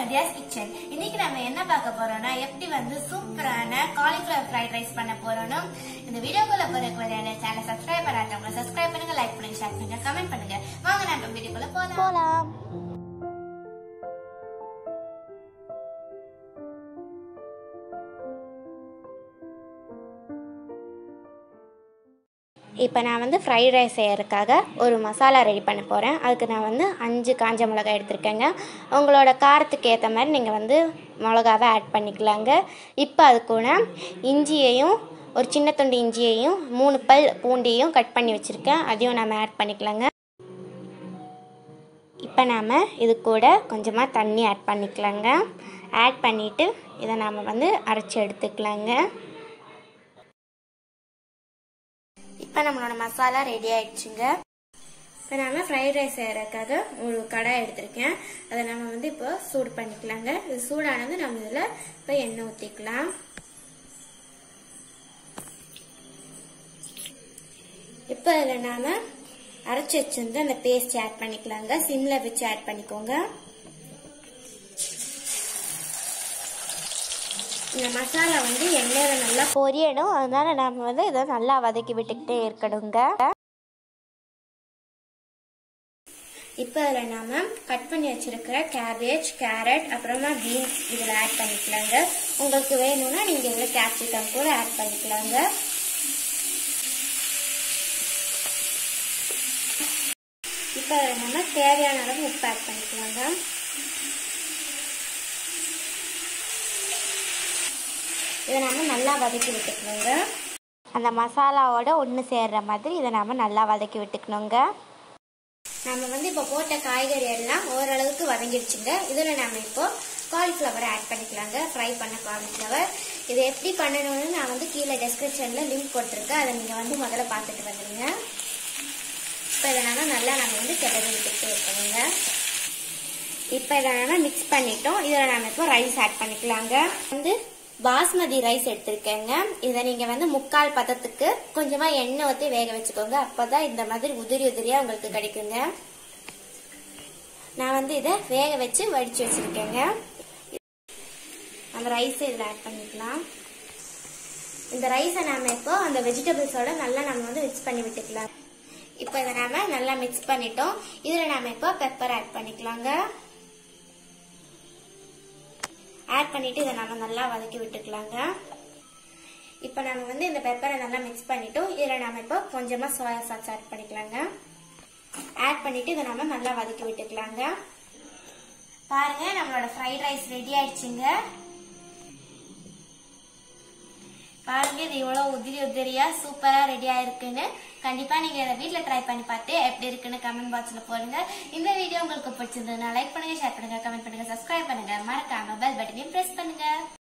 நதியாஸ் kitchen இன்னைக்கு நம்ம என்ன பார்க்க போறோம்னா எப்படி வந்து சூப்பரான காலிஃபிளவர் ஃப்ரைட் ரைஸ் பண்ண போறோம்னு இந்த வீடியோக்குள்ள போறதுக்கு வரையான சேனல் சப்ஸ்கிரைப் பண்ணாதவங்க சப்ஸ்கிரைப் பண்ணுங்க லைக் பண்ணுங்க ஷேர் பண்ணுங்க கமெண்ட் பண்ணுங்க வாங்க நம்ம வீடியோக்குள்ள போலாம் போலாம் இப்போ நான் வந்து ஃப்ரைட் ரைஸ் செய்யறதுக்காக ஒரு மசாலா ரெடி பண்ண போகிறேன் அதுக்கு நான் வந்து அஞ்சு காஞ்ச மிளகாய் எடுத்திருக்கேங்க உங்களோட காரத்துக்கு ஏற்ற மாதிரி நீங்கள் வந்து மிளகாவை ஆட் பண்ணிக்கலாங்க இப்போ அது கூட இஞ்சியையும் ஒரு சின்ன துண்டு இஞ்சியையும் மூணு பல் பூண்டையும் கட் பண்ணி வச்சுருக்கேன் அதையும் நம்ம ஆட் பண்ணிக்கலாங்க இப்போ நாம் இது கூட கொஞ்சமாக தண்ணி ஆட் பண்ணிக்கலாங்க ஆட் பண்ணிவிட்டு இதை நாம் வந்து அரைச்சி எடுத்துக்கலாங்க இப்போ நம்மளோட மசாலா ரெடி ஆயிடுச்சுங்க இப்போ நாம் ஃப்ரைட் ரைஸ் செய்கிறதுக்காக ஒரு கடாய் எடுத்திருக்கேன் அதை நம்ம வந்து இப்போ சூடு பண்ணிக்கலாங்க இது சூடானது நம்ம இதில் இப்போ எண்ணெய் ஊற்றிக்கலாம் இப்போ இதில் நாம் அரைச்சி வச்சிருந்து அந்த பேஸ்ட் ஆட் பண்ணிக்கலாங்க சிம்ல வச்சு ஆட் பண்ணிக்கோங்க இந்த மசாலா வந்து எண்ணெயில நல்லா பொரியணும் அதனால நம்ம வந்து இதை நல்லா வதக்கி விட்டுக்கிட்டே இருக்கணுங்க இப்போ இதில் நாம கட் பண்ணி வச்சிருக்கிற கேபேஜ் கேரட் அப்புறமா பீன்ஸ் இதில் ஆட் பண்ணிக்கலாங்க உங்களுக்கு வேணும்னா நீங்கள் இதில் கேப்சிகம் கூட ஆட் பண்ணிக்கலாங்க இப்போ நம்ம தேவையான அளவு உப்பு ஆட் பண்ணிக்கலாங்க இதை நம்ம நல்லா வதக்கி விட்டுக்கணுங்க அந்த மசாலாவோட ஒன்று சேர்ற மாதிரி இதை நாம் நல்லா வதக்கி விட்டுக்கணுங்க நம்ம வந்து இப்போ போட்ட காய்கறி எல்லாம் ஓரளவுக்கு வதங்கிடுச்சுங்க இதில் நம்ம இப்போ காலிஃப்ளவர் ஆட் பண்ணிக்கலாங்க ஃப்ரை பண்ண காலிஃப்ளவர் இது எப்படி பண்ணணும்னு நான் வந்து கீழே டெஸ்கிரிப்ஷனில் லிங்க் போட்டிருக்கேன் அதை நீங்கள் வந்து முதல்ல பார்த்துட்டு வந்துடுங்க இப்போ இதை நம்ம நல்லா நம்ம வந்து கிளறி விட்டுட்டு இருக்கணுங்க இப்போ இதை நம்ம மிக்ஸ் பண்ணிட்டோம் இதில் நம்ம இப்போ ரைஸ் ஆட் பண்ணிக்கலாங்க வந்து பாஸ்மதி ரைஸ் எடுத்திருக்கேங்க இதை நீங்கள் வந்து முக்கால் பதத்துக்கு கொஞ்சமாக எண்ணெய் ஊற்றி வேக வச்சுக்கோங்க அப்போ தான் இந்த மாதிரி உதிரி உதிரியாக உங்களுக்கு கிடைக்குங்க நான் வந்து இதை வேக வச்சு வடித்து வச்சுருக்கேங்க அந்த ரைஸை இதில் ஆட் பண்ணிக்கலாம் இந்த ரைஸை நாம இப்போ அந்த வெஜிடபிள்ஸோட நல்லா நம்ம வந்து மிக்ஸ் பண்ணி விட்டுக்கலாம் இப்போ இதை நாம நல்லா மிக்ஸ் பண்ணிட்டோம் இதில் நாம இப்போ பெப்பர் ஆட் பண்ணிக்கலாங்க ஆட் பண்ணிட்டு இதை நம்ம நல்லா வதக்கி விட்டுக்கலாங்க இப்போ நம்ம வந்து இந்த பெப்பரை நல்லா மிக்ஸ் பண்ணிட்டோம் இதில் நாம இப்போ கொஞ்சமாக சோயா சாஸ் ஆட் பண்ணிக்கலாங்க ஆட் பண்ணிட்டு இதை நம்ம நல்லா வதக்கி விட்டுக்கலாங்க பாருங்க நம்மளோட ஃப்ரைட் ரைஸ் ரெடி ஆயிடுச்சுங்க பாருங்க இது இவ்வளவு உதிரி உதிரியா சூப்பரா ரெடி ஆயிருக்குன்னு கண்டிப்பா நீங்க இதை வீட்ல ட்ரை பண்ணி பார்த்து எப்படி இருக்குன்னு கமெண்ட் பாக்ஸ்ல போடுங்க இந்த வீடியோ உங்களுக்கு பிடிச்சிருந்ததுன்னா லைக் பண்ணுங்க ஷேர் பண்ணுங்க கமெண்ட் பண்ணுங்க சப்ஸ்கிரைப் பண்ணுங்க மறக்காம பெல் பட்டனையும் பிரஸ் பண்ணுங்க